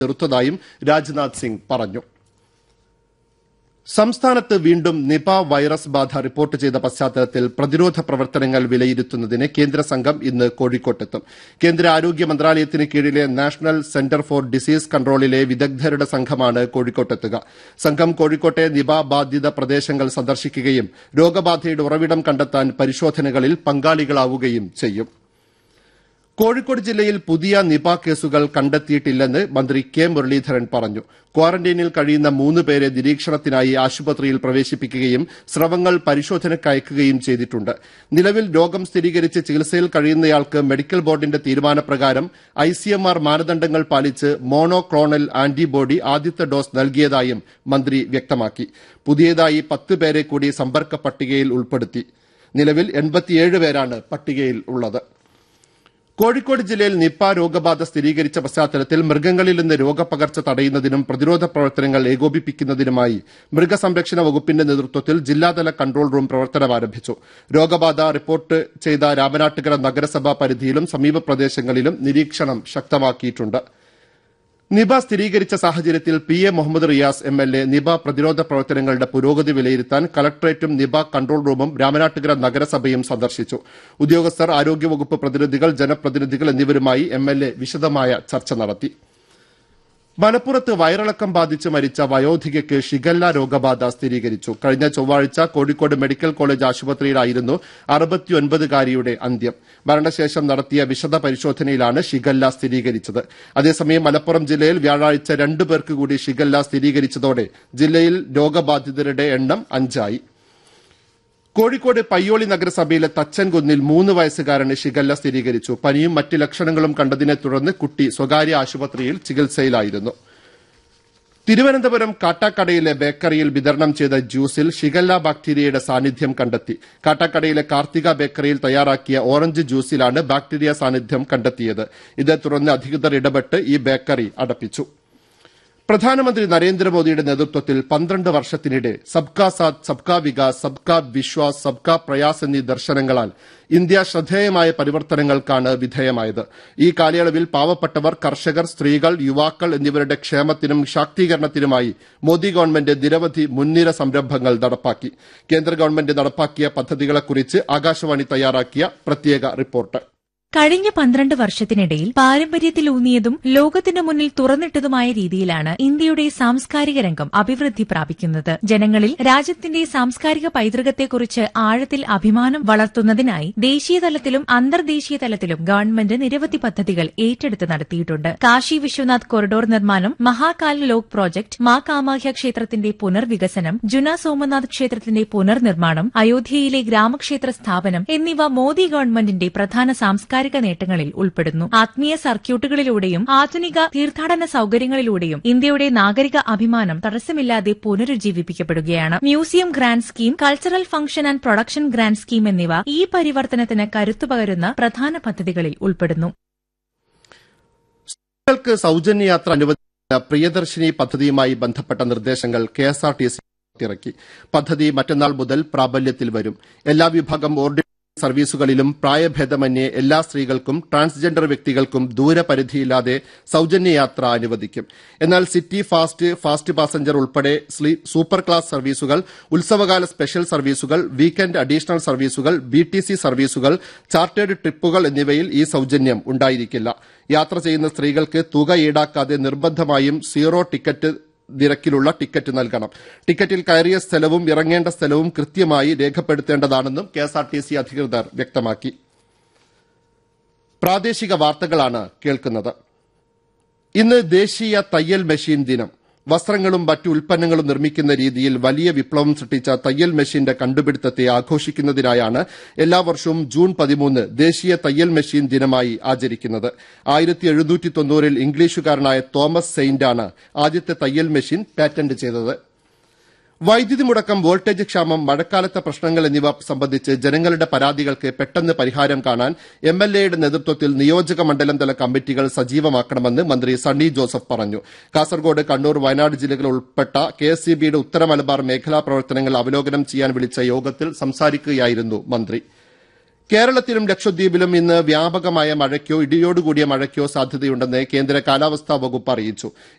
ചെറുത്തതായും രാജ്നാഥ് സിംഗ് പറഞ്ഞു സംസ്ഥാനത്ത് വീണ്ടും നിപ വൈറസ് ബാധ റിപ്പോർട്ട് ചെയ്ത പശ്ചാത്തലത്തിൽ പ്രതിരോധ പ്രവർത്തനങ്ങൾ വിലയിരുത്തുന്നതിന് കേന്ദ്ര സംഘം ഇന്ന് കോഴിക്കോട്ടെത്തും കേന്ദ്ര ആരോഗ്യ മന്ത്രാലയത്തിന് കീഴിലെ നാഷണൽ സെന്റർ ഫോർ ഡിസീസ് കൺട്രോളിലെ വിദഗ്ധരുടെ സംഘമാണ് കോഴിക്കോട്ടെത്തുക സംഘം കോഴിക്കോട്ടെ നിപ ബാധിത പ്രദേശങ്ങൾ സന്ദർശിക്കുകയും രോഗബാധയുടെ ഉറവിടം കണ്ടെത്താൻ പരിശോധനകളിൽ പങ്കാളികളാവുകയും ചെയ്യും കോഴിക്കോട് ജില്ലയിൽ പുതിയ നിപ കേസുകൾ കണ്ടെത്തിയിട്ടില്ലെന്ന് മന്ത്രി കെ മുരളീധരൻ പറഞ്ഞു ക്വാറന്റൈനിൽ കഴിയുന്ന മൂന്ന് പേരെ നിരീക്ഷണത്തിനായി ആശുപത്രിയിൽ പ്രവേശിപ്പിക്കുകയും സ്രവങ്ങൾ പരിശോധനയ്ക്ക് അയക്കുകയും ചെയ്തിട്ടുണ്ട് നിലവിൽ രോഗം സ്ഥിരീകരിച്ച് ചികിത്സയിൽ കഴിയുന്നയാൾക്ക് മെഡിക്കൽ ബോർഡിന്റെ തീരുമാനപ്രകാരം ഐസിഎംആർ മാനദണ്ഡങ്ങൾ പാലിച്ച് മോണോക്ലോണൽ ആന്റിബോഡി ആദ്യത്തെ ഡോസ് നൽകിയതായും മന്ത്രി വ്യക്തമാക്കി പുതിയതായി പത്ത് പേരെ കൂടി സമ്പർക്ക പട്ടികയിൽ ഉൾപ്പെടുത്തി നിലവിൽ എൺപത്തിയേഴ് പേരാണ് പട്ടികയിൽ ഉള്ളത് കോഴിക്കോട് ജില്ലയിൽ നിപ്പ രോഗബാധ സ്ഥിരീകരിച്ച പശ്ചാത്തലത്തിൽ മൃഗങ്ങളിൽ നിന്ന് രോഗപകർച്ച തടയുന്നതിനും പ്രതിരോധ പ്രവർത്തനങ്ങൾ ഏകോപിപ്പിക്കുന്നതിനുമായി മൃഗസംരക്ഷണ വകുപ്പിന്റെ നേതൃത്വത്തിൽ ജില്ലാതല കൺട്രോൾ റൂം പ്രവർത്തനം ആരംഭിച്ചു രോഗബാധ റിപ്പോർട്ട് ചെയ്ത രാമനാട്ടുകര നഗരസഭാ പരിധിയിലും സമീപ പ്രദേശങ്ങളിലും നിരീക്ഷണം ശക്തമാക്കിയിട്ടുണ്ട് നിപ സ്ഥിരീകരിച്ച സാഹചര്യത്തിൽ P A Muhammad Riyas M L A Nipah പ്രതിരോധ പ്രവർത്തനങ്ങളുടെ പുരോഗതി വിലയിരുത്താൻ കളക്ടറേറ്റും നിപ കൺട്രോൾ റൂമും രാമനാട്ടുകര നഗരസഭയും സന്ദർശിച്ചു ഉദ്യോഗസ്ഥർ ആരോഗ്യവകുപ്പ് പ്രതിനിധികൾ ജനപ്രതിനിധികൾ എന്നിവരുമായി എം എൽ എ വിശദമായ ചർച്ച നടത്തി മലപ്പുറത്ത് വയറിളക്കം ബാധിച്ച് മരിച്ച വയോധികയ്ക്ക് ഷിഗല്ല രോഗബാധ സ്ഥിരീകരിച്ചു കഴിഞ്ഞ ചൊവ്വാഴ്ച കോഴിക്കോട് മെഡിക്കൽ കോളേജ് ആശുപത്രിയിലായിരുന്നു അറുപത്തിയൊൻപതുകാരിയുടെ അന്ത്യം മരണശേഷം നടത്തിയ വിശദ പരിശോധനയിലാണ് ഷിഗല്ല സ്ഥിരീകരിച്ചത് അതേസമയം മലപ്പുറം ജില്ലയിൽ വ്യാഴാഴ്ച രണ്ടു പേർക്ക് കൂടി ഷിഗല്ല സ്ഥിരീകരിച്ചതോടെ ജില്ലയിൽ രോഗബാധിതരുടെ എണ്ണം അഞ്ചായി കോഴിക്കോട് പയ്യോളി നഗരസഭയിലെ തച്ചൻകുന്നിൽ മൂന്ന് വയസ്സുകാരന് ഷിഗല്ല സ്ഥിരീകരിച്ചു പനിയും മറ്റ് ലക്ഷണങ്ങളും കണ്ടതിനെ തുടർന്ന് കുട്ടി സ്വകാര്യ ആശുപത്രിയിൽ ചികിത്സയിലായിരുന്നു തിരുവനന്തപുരം കാട്ടാക്കടയിലെ ബേക്കറിയിൽ വിതരണം ചെയ്ത ജ്യൂസിൽ ഷിഗല്ല ബാക്ടീരിയയുടെ സാന്നിധ്യം കണ്ടെത്തി കാട്ടാക്കടയിലെ കാർത്തിക ബേക്കറിയിൽ തയ്യാറാക്കിയ ഓറഞ്ച് ജ്യൂസിലാണ് ബാക്ടീരിയ സാന്നിധ്യം കണ്ടെത്തിയത് ഇതേ തുടർന്ന് അധികൃതർ ഇടപെട്ട് ഈ ബേക്കറി അടപ്പിച്ചു പ്രധാനമന്ത്രി നരേന്ദ്രമോദിയുടെ നേതൃത്വത്തിൽ പന്ത്രണ്ട് വർഷത്തിനിടെ സബ്കാ സാത്ത് സബ്കാ വികാസ് സബ്കാ വിശ്വാസ് സബ്കാ പ്രയാസ് എന്നീ ദർശനങ്ങളാൽ ഇന്ത്യ ശ്രദ്ധേയമായ പരിവർത്തനങ്ങൾക്കാണ് വിധേയമായത് ഈ കാലയളവിൽ പാവപ്പെട്ടവർ കർഷകർ സ്ത്രീകൾ യുവാക്കൾ എന്നിവരുടെ ക്ഷേമത്തിനും ശാക്തീകരണത്തിനുമായി മോദി ഗവൺമെന്റ് നിരവധി മുൻനിര സംരംഭങ്ങൾ നടപ്പാക്കി കേന്ദ്ര ഗവൺമെന്റ് നടപ്പാക്കിയ പദ്ധതികളെക്കുറിച്ച് ആകാശവാണി തയ്യാറാക്കിയ പ്രത്യേക റിപ്പോർട്ട് കഴിഞ്ഞ പന്ത്രണ്ട് വർഷത്തിനിടയിൽ പാരമ്പര്യത്തിലൂന്നിയതും ലോകത്തിന് മുന്നിൽ തുറന്നിട്ടതുമായ രീതിയിലാണ് ഇന്ത്യയുടെ സാംസ്കാരിക രംഗം അഭിവൃദ്ധി പ്രാപിക്കുന്നത് ജനങ്ങളിൽ രാജ്യത്തിന്റെ സാംസ്കാരിക പൈതൃകത്തെക്കുറിച്ച് ആഴത്തിൽ അഭിമാനം വളർത്തുന്നതിനായി ദേശീയ തലത്തിലും അന്തർദേശീയ തലത്തിലും ഗവൺമെന്റ് നിരവധി പദ്ധതികൾ ഏറ്റെടുത്ത് നടത്തിയിട്ടുണ്ട് കാശി വിശ്വനാഥ് കൊറിഡോർ നിർമ്മാണം മഹാകാൽ ലോക് പ്രോജക്ട് മാ കാമാഖ്യ ക്ഷേത്രത്തിന്റെ പുനർവികസനം ജുന സോമനാഥ് ക്ഷേത്രത്തിന്റെ പുനർനിർമ്മാണം അയോധ്യയിലെ ഗ്രാമക്ഷേത്ര സ്ഥാപനം എന്നിവ മോദി ഗവൺമെന്റിന്റെ പ്രധാന സാംസ്കാരിക സാംസ്കാരിക നേട്ടങ്ങളിൽ ഉൾപ്പെടുന്നു ആത്മീയ സർക്യൂട്ടുകളിലൂടെയും ആധുനിക തീർത്ഥാടന സൌകര്യങ്ങളിലൂടെയും ഇന്ത്യയുടെ നാഗരിക അഭിമാനം തടസ്സമില്ലാതെ പുനരുജ്ജീവിപ്പിക്കപ്പെടുകയാണ് museum grant scheme cultural function and production grant scheme എന്നിവ ഈ പരിവർത്തനത്തിന് കരുത്തു പകരുന്ന പ്രധാന പദ്ധതികളിൽ ഉൾപ്പെടുന്നു സ്ത്രീകൾക്ക് സൌജന്യ യാത്ര അനുവദിക്കുന്ന പ്രിയദർശിനി പദ്ധതിയുമായി ബന്ധപ്പെട്ട നിർദ്ദേശങ്ങൾ കെഎസ്ആർടിസി ഇറക്കി പദ്ധതി മറ്റന്നാൾ മുതൽ പ്രാബല്യത്തിൽ വരും എല്ലാ വിഭാഗം ഓർഡിനറി സർവീസുകളിലും പ്രായഭേദമന്യേ എല്ലാ സ്ത്രീകൾക്കും ട്രാൻസ്ജെൻഡർ വ്യക്തികൾക്കും ദൂരപരിധിയില്ലാതെ സൌജന്യ യാത്ര അനുവദിക്കും എന്നാൽ സിറ്റി ഫാസ്റ്റ് ഫാസ്റ്റ് പാസഞ്ചർ ഉൾപ്പെടെ സൂപ്പർ ക്ലാസ് സർവീസുകൾ ഉത്സവകാല സ്പെഷ്യൽ സർവീസുകൾ വീക്കെൻഡ് അഡീഷണൽ സർവീസുകൾ ബി ടി സി സർവീസുകൾ ചാർട്ടേഡ് ട്രിപ്പുകൾ എന്നിവയിൽ ഈ സൌജന്യം ഉണ്ടായിരിക്കില്ല യാത്ര ചെയ്യുന്ന സ്ത്രീകൾക്ക് തുക ഈടാക്കാതെ നിർബന്ധമായും സീറോ ടിക്കറ്റ് നിരക്കിലുള്ള ടിക്കറ്റ് നൽകണം ടിക്കറ്റിൽ കയറിയ സ്ഥലവും ഇറങ്ങേണ്ട സ്ഥലവും കൃത്യമായി രേഖപ്പെടുത്തേണ്ടതാണെന്നും കെഎസ്ആർടിസി അധികൃതർ വ്യക്തമാക്കി പ്രാദേശിക വാർത്തകളാണ് കേൾക്കുന്നത് ഇന്ന് ദേശീയ തയ്യൽ മെഷീൻ ദിനം വസ്ത്രങ്ങളും മറ്റു ഉൽപ്പന്നങ്ങളും നിർമ്മിക്കുന്ന രീതിയിൽ വലിയ വിപ്ലവം സൃഷ്ടിച്ച തയ്യൽ മെഷീന്റെ കണ്ടുപിടുത്തത്തെ ആഘോഷിക്കുന്നതിനായാണ് എല്ലാ വർഷവും ജൂൺ പതിമൂന്ന് ദേശീയ തയ്യൽ മെഷീൻ ദിനമായി ആചരിക്കുന്നത് ആയിരത്തി എഴുന്നൂറ്റി തൊണ്ണൂറിൽ ഇംഗ്ലീഷുകാരനായ തോമസ് സെയിന്റാണ് ആദ്യത്തെ തയ്യൽ മെഷീൻ പാറ്റന്റ് ചെയ്തത് വൈദ്യുതി മുടക്കം വോൾട്ടേജ് ക്ഷാമം മഴക്കാലത്തെ പ്രശ്നങ്ങൾ എന്നിവ സംബന്ധിച്ച് ജനങ്ങളുടെ പരാതികൾക്ക് പെട്ടെന്ന് പരിഹാരം കാണാൻ എം എൽ എയുടെ നേതൃത്വത്തിൽ നിയോജക മണ്ഡലം തല കമ്മിറ്റികൾ സജീവമാക്കണമെന്ന് മന്ത്രി സണ്ണി ജോസഫ് പറഞ്ഞു കാസർഗോഡ് കണ്ണൂർ വയനാട് ജില്ലകൾ ഉൾപ്പെട്ട കെ എസ് സി ബിയുടെ ഉത്തര മലബാർ മേഖലാ പ്രവർത്തനങ്ങൾ അവലോകനം ചെയ്യാൻ വിളിച്ച യോഗത്തിൽ സംസാരിക്കുകയായിരുന്നു മന്ത്രി കേരളത്തിലും ലക്ഷദ്വീപിലും ഇന്ന് വ്യാപകമായ മഴയ്ക്കോ ഇടിയോടുകൂടിയ മഴയ്ക്കോ സാധ്യതയുണ്ടെന്ന് കേന്ദ്ര കാലാവസ്ഥാ വകുപ്പ് അറിയിച്ചു